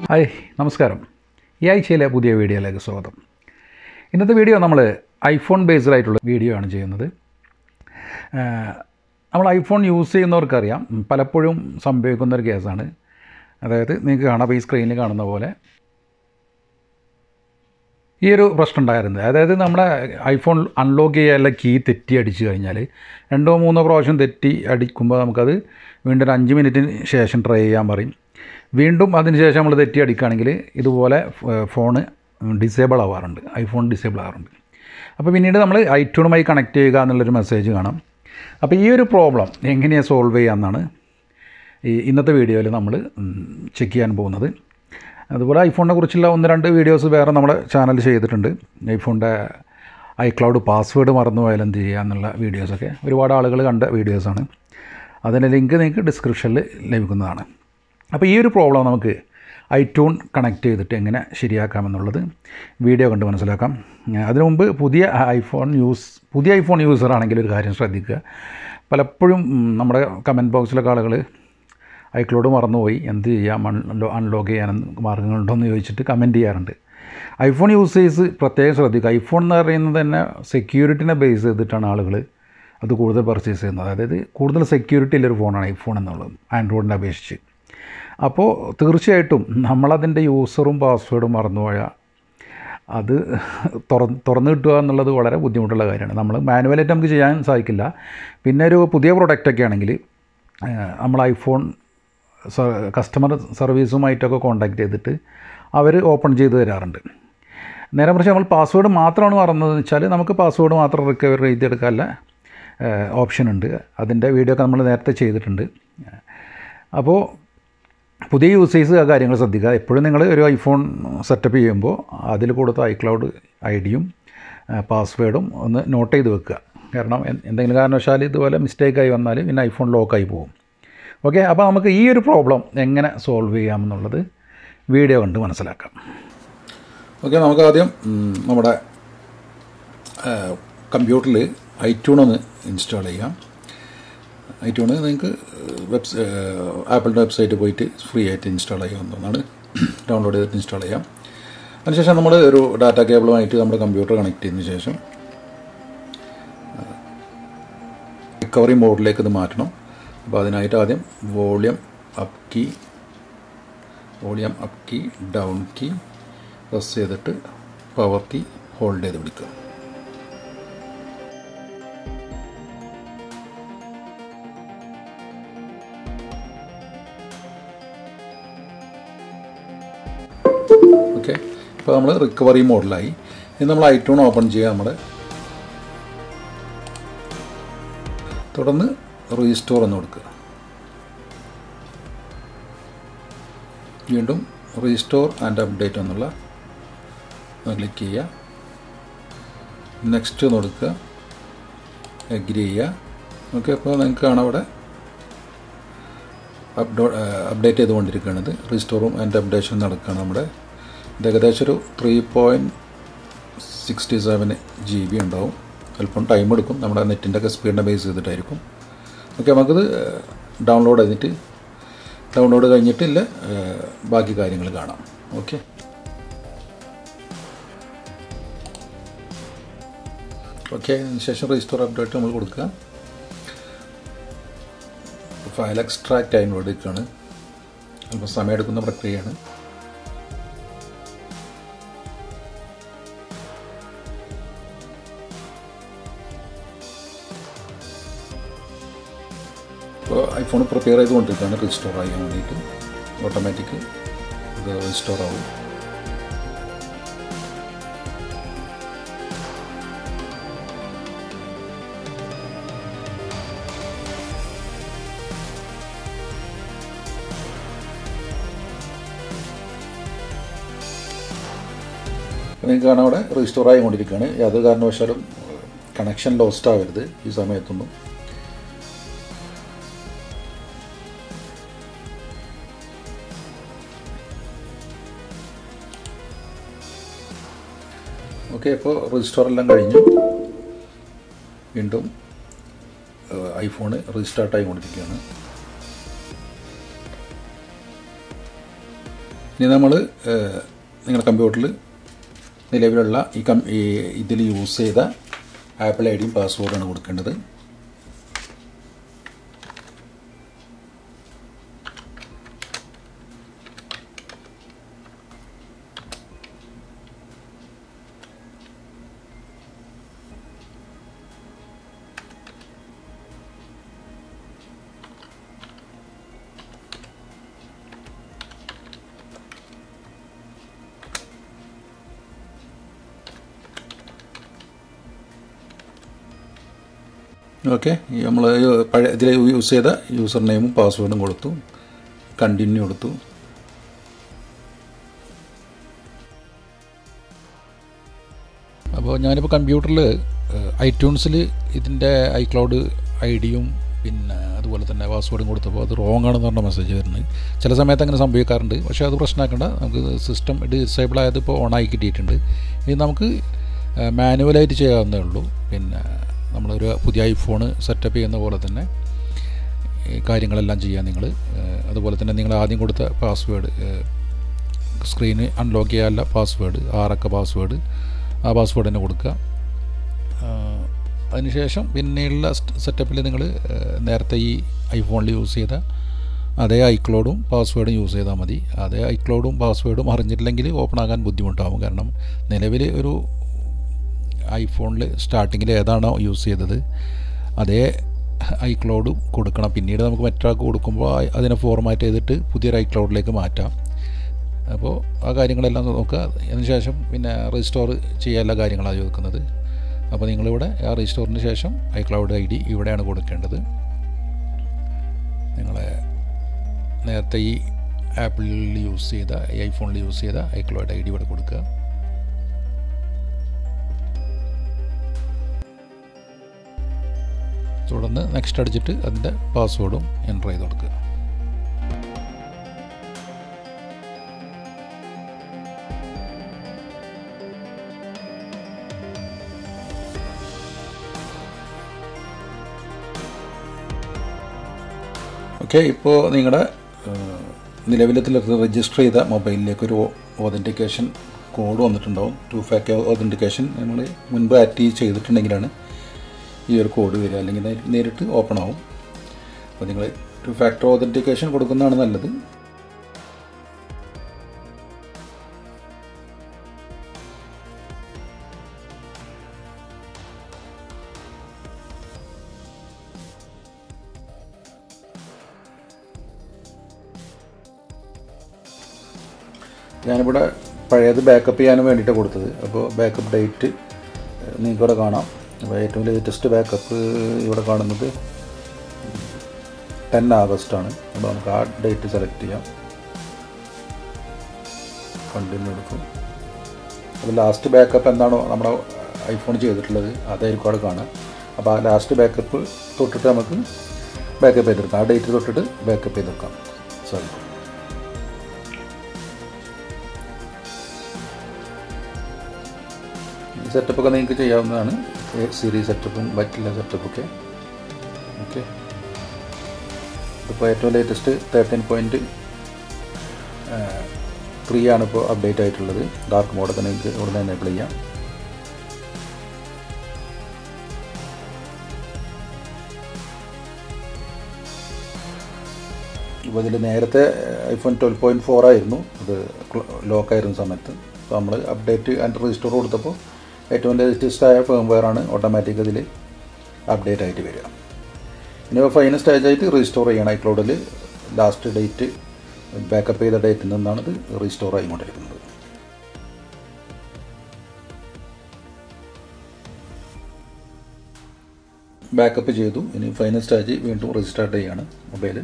hi നമസ്കാരം ഈ ആഴ്ചയിലെ പുതിയ വീഡിയോയിലേക്ക് സ്വാഗതം ഇന്നത്തെ വീഡിയോ നമ്മൾ ഐഫോൺ ബേസ്ഡ് ആയിട്ടുള്ള വീഡിയോ ആണ് ചെയ്യുന്നത് ആഹ് നമ്മൾ ഐഫോൺ യൂസ് ചെയ്യുന്നവർക്കറിയാം പലപ്പോഴും സംഭവിക്കുന്ന ഒരു കേസാണ് അതായത് നിങ്ങൾക്ക് കാണാം അപ്പോൾ ഈ സ്ക്രീനിൽ കാണുന്ന പോലെ ഈ ഒരു പ്രശ്നം ഉണ്ടായിരുന്നത് അതായത് നമ്മുടെ ഐഫോൺ അൺലോക്ക് ചെയ്യാനുള്ള കീ തെറ്റി അടിച്ചു കഴിഞ്ഞാൽ രണ്ടോ മൂന്നോ പ്രാവശ്യം തെറ്റി അടിക്കുമ്പോൾ നമുക്കത് വീണ്ടും ഒരു അഞ്ച് മിനിറ്റിന് ശേഷം ട്രൈ ചെയ്യാൻ പറയും വീണ്ടും അതിന് ശേഷം നമ്മൾ തെറ്റി അടിക്കുകയാണെങ്കിൽ ഇതുപോലെ ഫോണ് ഡിസേബിൾ ആവാറുണ്ട് ഐഫോൺ ഡിസേബിൾ ആവാറുണ്ട് അപ്പോൾ പിന്നീട് നമ്മൾ ഐറ്റൂണുമായി കണക്ട് ചെയ്യുക എന്നുള്ളൊരു മെസ്സേജ് കാണാം അപ്പോൾ ഈ ഒരു പ്രോബ്ലം എങ്ങനെയാണ് സോൾവ് ചെയ്യാമെന്നാണ് ഈ ഇന്നത്തെ വീഡിയോയിൽ നമ്മൾ ചെക്ക് ചെയ്യാൻ പോകുന്നത് അതുപോലെ ഐഫോണിനെ കുറിച്ചുള്ള ഒന്ന് രണ്ട് വീഡിയോസ് വേറെ നമ്മുടെ ചാനൽ ചെയ്തിട്ടുണ്ട് ഐഫോണിൻ്റെ ഐക്ലൗഡ് പാസ്വേഡ് മറന്നു പോയാൽ എന്ത് ചെയ്യുക എന്നുള്ള വീഡിയോസൊക്കെ ഒരുപാട് ആളുകൾ കണ്ട വീഡിയോസാണ് അതിൻ്റെ ലിങ്ക് നിങ്ങൾക്ക് ഡിസ്ക്രിപ്ഷനിൽ ലഭിക്കുന്നതാണ് അപ്പോൾ ഈ ഒരു പ്രോബ്ലം നമുക്ക് ഐട്യൂൺ കണക്ട് ചെയ്തിട്ട് എങ്ങനെ ശരിയാക്കാമെന്നുള്ളത് വീഡിയോ കണ്ട് മനസ്സിലാക്കാം അതിനു മുമ്പ് പുതിയ ഐഫോൺ യൂസ് പുതിയ ഐഫോൺ യൂസർ ആണെങ്കിൽ ഒരു കാര്യം ശ്രദ്ധിക്കുക പലപ്പോഴും ഉം, നമ്മുടെ കമൻറ്റ് ബോക്സിലൊക്കെ ആളുകൾ ഐക്ലോഡ് മറന്നുപോയി എന്ത് ചെയ്യാം അൺലോ അൺലോക്ക് ചെയ്യാൻ മാർഗ്ഗങ്ങളുണ്ടോ എന്ന് ചോദിച്ചിട്ട് കമൻറ്റ് ചെയ്യാറുണ്ട് ഐഫോൺ യൂസേഴ്സ് പ്രത്യേകം ശ്രദ്ധിക്കുക ഐഫോൺ എന്ന് പറയുന്നത് തന്നെ സെക്യൂരിറ്റിനെ ബേസ് ചെയ്തിട്ടാണ് ആളുകൾ അത് കൂടുതൽ പർച്ചേസ് ചെയ്യുന്നത് അതായത് കൂടുതൽ സെക്യൂരിറ്റി ഉള്ളൊരു ഫോണാണ് ഐഫോൺ എന്നുള്ളത് ആൻഡ്രോയിഡിനെ അപേക്ഷിച്ച് അപ്പോൾ തീർച്ചയായിട്ടും നമ്മളതിൻ്റെ യൂസറും പാസ്വേഡും മറന്നുപോയാൽ അത് തുറന്ന് തുറന്നു കിട്ടുക എന്നുള്ളത് വളരെ ബുദ്ധിമുട്ടുള്ള കാര്യമാണ് നമ്മൾ മാനുവലായിട്ട് നമുക്ക് ചെയ്യാൻ സാധിക്കില്ല പിന്നെ ഒരു പുതിയ പ്രൊഡക്റ്റൊക്കെ ആണെങ്കിൽ നമ്മൾ ഐഫോൺ കസ്റ്റമർ സർവീസുമായിട്ടൊക്കെ കോൺടാക്ട് ചെയ്തിട്ട് അവർ ഓപ്പൺ ചെയ്ത് തരാറുണ്ട് നേരെ മറിച്ച് നമ്മൾ പാസ്വേഡ് മാത്രമാണ് മറന്നതെന്ന് വെച്ചാൽ നമുക്ക് പാസ്വേഡ് മാത്രം റിക്കവർ ചെയ്തെടുക്കാനുള്ള ഓപ്ഷൻ ഉണ്ട് അതിൻ്റെ വീഡിയോ ഒക്കെ നമ്മൾ നേരത്തെ ചെയ്തിട്ടുണ്ട് അപ്പോൾ പുതിയ യൂസേഴ്സ് ആ കാര്യങ്ങൾ ശ്രദ്ധിക്കുക എപ്പോഴും നിങ്ങൾ ഒരു ഐഫോൺ സെറ്റപ്പ് ചെയ്യുമ്പോൾ അതിൽ കൊടുത്ത ഐക്ലൗഡ് ഐ ഡിയും പാസ്വേഡും ഒന്ന് നോട്ട് ചെയ്ത് വെക്കുക കാരണം എൻ- എന്തെങ്കിലും കാരണവശാൽ ഇതുപോലെ മിസ്റ്റേക്കായി വന്നാൽ പിന്നെ ഐഫോൺ ലോക്കായി പോകും ഓക്കെ അപ്പോൾ നമുക്ക് ഈ ഒരു പ്രോബ്ലം എങ്ങനെ സോൾവ് ചെയ്യാമെന്നുള്ളത് വീഡിയോ കണ്ട് മനസ്സിലാക്കാം ഓക്കെ നമുക്ക് ആദ്യം ഉം, നമ്മുടെ കമ്പ്യൂട്ടറിൽ ഐറ്റ്യൂൺ ഒന്ന് ഇൻസ്റ്റാൾ ചെയ്യാം ഐറ്റ്യൂണ് നിങ്ങൾക്ക് വെബ്സ് ആപ്പിളിൻ്റെ വെബ്സൈറ്റ് പോയിട്ട് ഫ്രീ ആയിട്ട് ഇൻസ്റ്റാൾ ചെയ്യാവുന്നതാണ് ഡൗൺലോഡ് ചെയ്തിട്ട് ഇൻസ്റ്റാൾ ചെയ്യാം അതിനുശേഷം നമ്മൾ ഒരു ഡാറ്റ കേബിളുമായിട്ട് നമ്മുടെ കമ്പ്യൂട്ടർ കണക്ട് ചെയ്തതിന് ശേഷം റിക്കവറി മോഡിലേക്ക് ഇത് മാറ്റണം അപ്പോൾ അതിനായിട്ട് ആദ്യം volume up key volume up key down key press ചെയ്തിട്ട് പവർ കീ ഹോൾഡ് ചെയ്ത് പിടിക്കുക ഓക്കെ ഇപ്പോൾ നമ്മൾ റിക്കവറി മോഡിലായി ഇനി നമ്മൾ ഐറ്റൂൺ ഓപ്പൺ ചെയ്യുക നമ്മുടെ തുടർന്ന് റീസ്റ്റോർ എന്ന് കൊടുക്കുക വീണ്ടും റീസ്റ്റോർ ആൻഡ് അപ്ഡേറ്റ് എന്നുള്ള ക്ലിക്ക് ചെയ്യുക നെക്സ്റ്റ് എന്ന് കൊടുക്കുക എഗ്രി ചെയ്യുക ഓക്കെ അപ്പോൾ നിങ്ങൾക്ക് കാണാം അവിടെ അപ്ഡോ അപ്ഡേറ്റ് ചെയ്തുകൊണ്ടിരിക്കുകയാണിത് റീസ്റ്റോറും ആൻഡ് അപ്ഡേഷൻ നടക്കുകയാണ് നമ്മുടെ ഇത് ഏകദേശം ഒരു three point sixty seven G B ഉണ്ടാവും അല്പം ടൈം എടുക്കും നമ്മുടെ നെറ്റിൻ്റെ ഒക്കെ സ്പീഡിനെ ബേസ് ചെയ്തിട്ടായിരിക്കും ഓക്കെ നമുക്കിത് ഡൗൺലോഡ് ചെയ്തിട്ട് ഡൗൺലോഡ് കഴിഞ്ഞിട്ടില്ല ബാക്കി കാര്യങ്ങൾ കാണാം ഓക്കെ ഓക്കെ അതിന് ശേഷം രജിസ്റ്റർ അപ്ഡേറ്റ് നമ്മൾ കൊടുക്കുക ഫയൽ എക്സ്ട്രാക്റ്റ് ആയി എടുക്കുകയാണ് അല്പം സമയമെടുക്കുന്ന പ്രക്രിയയാണ് ഇപ്പോൾ ഐഫോൺ പ്രിപ്പയർ ചെയ്തുകൊണ്ടിരിക്കുകയാണ് റീസ്റ്റോർ ചെയ്യാൻ വേണ്ടിയിട്ട് ഓട്ടോമാറ്റിക് ഇത് റീസ്റ്റോർ ആവും അപ്പോൾ നിങ്ങൾക്ക് കാണാം അവിടെ റീസ്റ്റോർ ആയിക്കൊണ്ടിരിക്കുകയാണ് യാതൊരു കാരണവശാലും കണക്ഷൻ ലോസ്റ്റ് ആവരുത് ഈ സമയത്തൊന്നും ഓക്കെ അപ്പോൾ റീസ്റ്റോർ എല്ലാം കഴിഞ്ഞു വീണ്ടും ഐഫോണ് റീസ്റ്റാർട്ട് ആയിക്കൊണ്ടിരിക്കുകയാണ് ഇനി നമ്മൾ നിങ്ങളുടെ കമ്പ്യൂട്ടറിൽ നിലവിലുള്ള ഈ കം ഈ ഇതിൽ യൂസ് ചെയ്ത ആപ്പിൾ ഐ ഡിയും പാസ്വേഡാണ് കൊടുക്കേണ്ടത് ഓക്കെ നമ്മൾ പഴയ ഇതിൽ യൂസ് ചെയ്ത യൂസർ നെയിമും പാസ്വേഡും കൊടുത്തു കണ്ടിന്യൂ കൊടുത്തു അപ്പോൾ ഞാനിപ്പോൾ കമ്പ്യൂട്ടറിൽ ഐട്യൂൺസിൽ ഇതിൻ്റെ ഐക്ലൗഡ് ഐ ഡിയും പിന്നെ അതുപോലെ തന്നെ പാസ്വേഡും കൊടുത്തപ്പോൾ അത് റോങ് ആണെന്ന് പറഞ്ഞ മെസ്സേജ് വരുന്നത് ചില സമയത്ത് അങ്ങനെ സംഭവിക്കാറുണ്ട് പക്ഷേ അത് പ്രശ്നമാക്കേണ്ട നമുക്ക് സിസ്റ്റം ഡിസേബിൾ ആയത് ഇപ്പോൾ ഓണായി കിട്ടിയിട്ടുണ്ട് ഇത് നമുക്ക് മാനുവലായിട്ട് ചെയ്യാവുന്നേ ഉള്ളൂ പിന്നെ നമ്മളൊരു പുതിയ ഐഫോൺ സെറ്റപ്പ് ചെയ്യുന്ന പോലെ തന്നെ കാര്യങ്ങളെല്ലാം ചെയ്യാൻ നിങ്ങൾ അതുപോലെ തന്നെ നിങ്ങൾ ആദ്യം കൊടുത്ത പാസ്വേഡ് സ്ക്രീന് അൺലോക്ക് ചെയ്യാനുള്ള പാസ്വേഡ് ആറക്ക പാസ്വേഡ് ആ പാസ്വേഡ് തന്നെ കൊടുക്കുക അതിനുശേഷം പിന്നെയുള്ള സെറ്റപ്പിൽ നിങ്ങൾ നേരത്തെ ഈ ഐഫോണിൽ യൂസ് ചെയ്ത അതേ ഐക്ലോഡും പാസ്വേഡും യൂസ് ചെയ്താൽ മതി അതേ ഐക്ലോഡും പാസ്വേഡും അറിഞ്ഞിട്ടില്ലെങ്കിൽ ഓപ്പൺ ആകാൻ ബുദ്ധിമുട്ടാവും കാരണം നിലവിൽ ഒരു ഐഫോണിൽ സ്റ്റാർട്ടിങ്ങിൽ ഏതാണോ യൂസ് ചെയ്തത് അതേ ഐക്ലൗഡ് കൊടുക്കണം പിന്നീട് നമുക്ക് മറ്റൊരാൾക്ക് കൊടുക്കുമ്പോൾ അതിനെ ഫോർമാറ്റ് ചെയ്തിട്ട് പുതിയൊരു ഐക്ലൗഡിലേക്ക് മാറ്റാം അപ്പോൾ ആ കാര്യങ്ങളെല്ലാം നോക്കുക അതിനുശേഷം പിന്നെ റീസ്റ്റോർ ചെയ്യാനുള്ള കാര്യങ്ങളാണ് ചോദിക്കുന്നത് അപ്പോൾ നിങ്ങളിവിടെ ആ റീസ്റ്റോറിന് ശേഷം ഐക്ലൗഡ് ഐ ഡി ഇവിടെയാണ് കൊടുക്കേണ്ടത് നിങ്ങളെ നേരത്തെ ഈ ആപ്പിളിൽ യൂസ് ചെയ്ത ഈ ഐഫോണിൽ യൂസ് ചെയ്ത ഐക്ലൗഡ് ഐ ഡി ഇവിടെ കൊടുക്കുക തുടർന്ന് നെക്സ്റ്റ് അടിച്ചിട്ട് അതിൻ്റെ പാസ്വേഡും എൻ്റർ ചെയ്ത് കൊടുക്കുക ഓക്കെ ഇപ്പോൾ നിങ്ങളുടെ നിലവിലത്തിൽ രജിസ്റ്റർ ചെയ്ത മൊബൈലിലേക്ക് ഒരു ഓതൻറ്റിക്കേഷൻ കോഡ് വന്നിട്ടുണ്ടാവും ടു ഫാക്ടർ ഓതൻറ്റിക്കേഷൻ നമ്മൾ മുൻപ് ആക്റ്റീവ് ചെയ്തിട്ടുണ്ടെങ്കിലാണ് ഈ ഒരു കോഡ് വരിക അല്ലെങ്കിൽ നേരിട്ട് ഓപ്പൺ ആവും അപ്പോൾ നിങ്ങൾ ടു ഫാക്ടർ ഓതൻറ്റിക്കേഷൻ കൊടുക്കുന്നതാണ് നല്ലത് ഞാനിവിടെ പഴയത് ബാക്കപ്പ് ചെയ്യാനും വേണ്ടിയിട്ട് കൊടുത്തത് അപ്പോൾ ബാക്കപ്പ് ഡേറ്റ് നിങ്ങൾക്കിവിടെ കാണാം അപ്പോൾ ഏറ്റവും ലേറ്റസ്റ്റ് ബാക്കപ്പ് ഇവിടെ കാണുന്നത് ടെൻ ആഗസ്റ്റാണ് അപ്പോൾ നമുക്ക് ആ ഡേറ്റ് സെലക്ട് ചെയ്യാം കണ്ടിന്യൂ എടുക്കും അപ്പോൾ ലാസ്റ്റ് ബാക്കപ്പ് എന്താണോ നമ്മുടെ ഐഫോൺ ചെയ്തിട്ടുള്ളത് അതായിരിക്കും അവിടെ കാണാം അപ്പോൾ ആ ലാസ്റ്റ് ബാക്കപ്പ് തൊട്ടിട്ട് നമുക്ക് ബാക്കപ്പ് ചെയ്തെടുക്കാം ആ ഡേറ്റ് തൊട്ടിട്ട് ബാക്കപ്പ് ചെയ്തെടുക്കാം സാധിക്കും ഈ സെറ്റപ്പൊക്കെ നിങ്ങൾക്ക് ചെയ്യാവുന്നതാണ് സീരീസ് സെറ്റപ്പും മറ്റുള്ള സെറ്റപ്പൊക്കെ ഓക്കെ ഇപ്പോൾ ഏറ്റവും ലേറ്റസ്റ്റ് തേർട്ടീൻ പോയിൻറ്റ് ത്രീ ആണ് ഇപ്പോൾ അപ്ഡേറ്റ് ആയിട്ടുള്ളത് ഡാർക്ക് മോഡൊക്കെ നിങ്ങൾക്ക് ഇവിടെ നിന്ന് എനേബിൾ ചെയ്യാം ഇപ്പോൾ ഇതിൽ നേരത്തെ ഐഫോൺ ട്വൽവ് പോയിൻറ്റ് ഫോർ ആയിരുന്നു അത് ലോക്കായിരുന്ന സമയത്ത് അപ്പോൾ നമ്മൾ അപ്ഡേറ്റ് ആൻഡ് റീസ്റ്റോർ കൊടുത്തപ്പോൾ ഏറ്റവും ലേറ്റസ്റ്റ് ആയ ഫേംവെയർ ആണ് ഓട്ടോമാറ്റിക് ഇതിൽ അപ്ഡേറ്റ് ആയിട്ട് വരിക ഇനി ഫൈനൽ സ്റ്റേജ് ആയിട്ട് റീസ്റ്റോർ ചെയ്യണം ഐക്ലൗഡിൽ ലാസ്റ്റ് ഡേറ്റ് ബാക്കപ്പ് ചെയ്ത ഡേറ്റിൽ നിന്നാണ് ഇത് റീസ്റ്റോർ ആയിക്കൊണ്ടിരിക്കുന്നത് ബാക്കപ്പ് ചെയ്തു ഇനി ഫൈനൽ സ്റ്റേജ് വീണ്ടും റീസ്റ്റാർട്ട് ചെയ്യാണ് മൊബൈൽ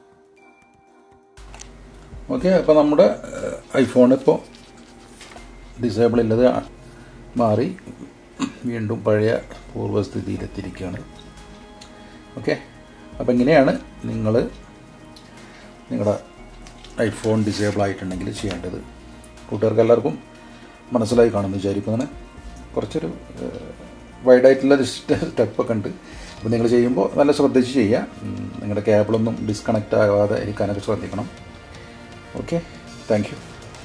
ഓക്കെ അപ്പോൾ നമ്മുടെ ഐഫോൺ ഇപ്പോൾ ഡിസേബിൾ ഉള്ളത് മാറി വീണ്ടും പഴയ പൂർവ്വസ്ഥിതിയിലെത്തിയിരിക്കുകയാണ് ഓക്കെ അപ്പോൾ ഇങ്ങനെയാണ് നിങ്ങൾ നിങ്ങളുടെ ഐഫോൺ ഡിസേബിൾ ആയിട്ടുണ്ടെങ്കിൽ ചെയ്യേണ്ടത് കൂട്ടുകാർക്ക് എല്ലാവർക്കും മനസ്സിലായി കാണുമെന്ന് വിചാരിക്കുന്നതാണ് കുറച്ചൊരു വൈഡായിട്ടുള്ള സ്റ്റെപ്പൊക്കെ ഉണ്ട് അപ്പോൾ നിങ്ങൾ ചെയ്യുമ്പോൾ നല്ല ശ്രദ്ധിച്ച് ചെയ്യുക നിങ്ങളുടെ കേബിളൊന്നും ഡിസ്കണക്റ്റ് ആവാതെ ഇരിക്കാനൊക്കെ ശ്രദ്ധിക്കണം ഓക്കെ താങ്ക് യു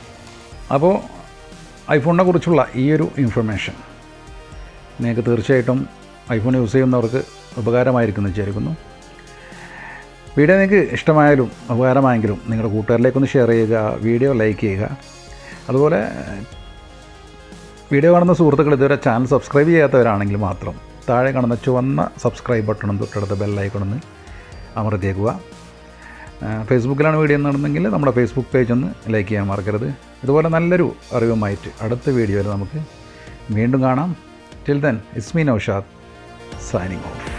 അപ്പോൾ ഐഫോണിനെ കുറിച്ചുള്ള ഈ ഒരു ഇൻഫർമേഷൻ നിങ്ങൾക്ക് തീർച്ചയായിട്ടും ഐഫോൺ യൂസ് ചെയ്യുന്നവർക്ക് ഉപകാരമായിരിക്കും എന്ന് വിചാരിക്കുന്നു വീഡിയോ നിങ്ങൾക്ക് ഇഷ്ടമായാലും ഉപകാരമായെങ്കിലും നിങ്ങളുടെ കൂട്ടുകാരിലേക്കൊന്ന് ഷെയർ ചെയ്യുക വീഡിയോ ലൈക്ക് ചെയ്യുക അതുപോലെ വീഡിയോ കാണുന്ന സുഹൃത്തുക്കൾ ഇതുവരെ ചാനൽ സബ്സ്ക്രൈബ് ചെയ്യാത്തവരാണെങ്കിൽ മാത്രം താഴെ കാണുന്ന ചുവന്ന സബ്സ്ക്രൈബ് ബട്ടണും തൊട്ടടുത്ത ബെല്ലൈക്കണമെന്ന് അമർത്തിയേക്കുക ഫേസ്ബുക്കിലാണ് വീഡിയോ നടന്നെങ്കിൽ നമ്മുടെ ഫേസ്ബുക്ക് പേജ് ഒന്ന് ലൈക്ക് ചെയ്യാൻ മറക്കരുത് ഇതുപോലെ നല്ലൊരു അറിവുമായിട്ട് അടുത്ത വീഡിയോയിൽ നമുക്ക് വീണ്ടും കാണാം till then Ismi Naushad signing of